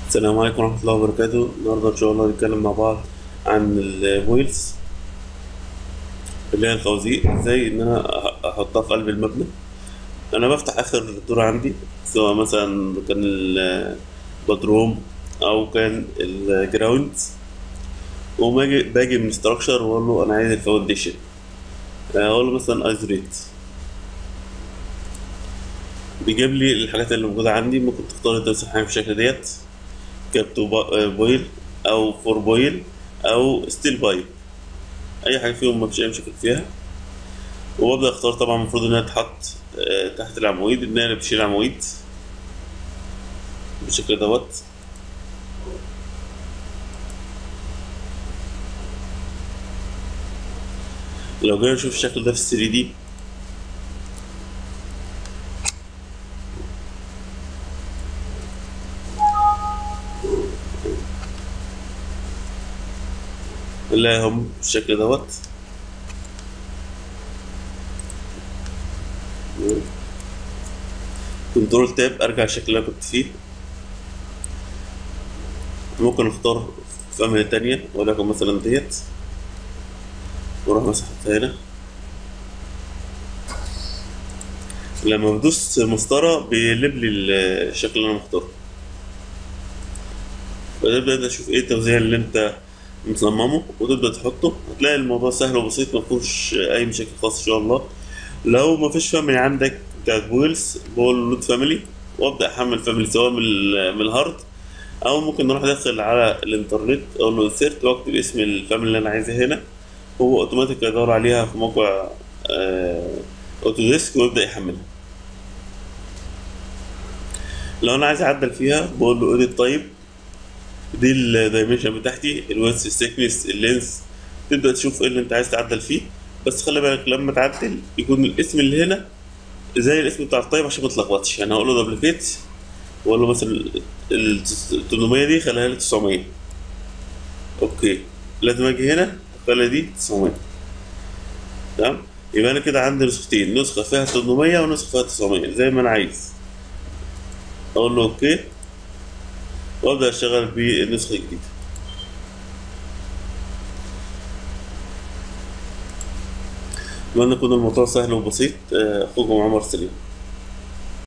السلام عليكم ورحمة الله وبركاته النهاردة إن شاء الله هنتكلم مع بعض عن البويلز اللي هي الخوازيق ازاي إن أنا أح- أحطها في قلب المبنى أنا بفتح آخر دور عندي سواء مثلا كان البدروم أو كان الجراوند وباجي باجي من ستراكشر وأقول له أنا عايز الفاونديشن أقول له مثلا ايزوليت بيجيب لي الحاجات اللي موجودة عندي ممكن تختار انت مثلا حاجة بالشكل ديت كابتو با- بويل او فور بويل او ستيل بايب اي حاجه فيهم مفيش اي مشاكل فيها وببدا اختار طبعا المفروض انها تتحط آه، تحت العواميد ان انا بشيل العواميد بالشكل دوت لو جينا نشوف الشكل ده في 3 دي نلاقيهم بالشكل دوت كنترول تاب ارجع الشكل اللي انا كنت فيه ممكن اختار فاميلي تانية ولكن مثلا ديت واروح مسحها هنا لما بدوس مسطرة بيقلب لي الشكل اللي انا مختاره فتبدأ انت تشوف ايه التوزيع اللي انت مصممه وتبدأ تحطه هتلاقي الموضوع سهل وبسيط مفيهوش أي مشاكل خاصة إن شاء الله لو مفيش فاميلي عندك بتاعت بويلز بقول لود فاميلي وأبدأ أحمل فاميلي سواء من, ال- من الهارد أو ممكن نروح داخل على الإنترنت أقول له انسيرت وأكتب اسم الفاميلي اللي أنا عايزها هنا هو أوتوماتيك يدور عليها في موقع آه، أوتوديسك ويبدأ يحملها لو أنا عايز أعدل فيها بقول له إيديت طيب دي الدايمنشن بتاعتي الويدث السيكنس اللينس تبدا تشوف ايه اللي انت عايز تعدل فيه بس خلي بالك لما تعدل يكون الاسم اللي هنا زي الاسم بتاع الطيب عشان ما تلخبطش يعني هقول له دبليكيت واقول له مثلا ال 800 دي خليها لي 900 اوكي لازم اجي هنا اخلي دي 900 تمام يبقى انا كده عندي نسختين نسخه فيها 800 ونسخه فيها 900 زي ما انا عايز اقول له اوكي وابدا اشتغل بالنسخه الجديده اتمنى يكون الموضوع سهل وبسيط آه، اخوكم عمر سليم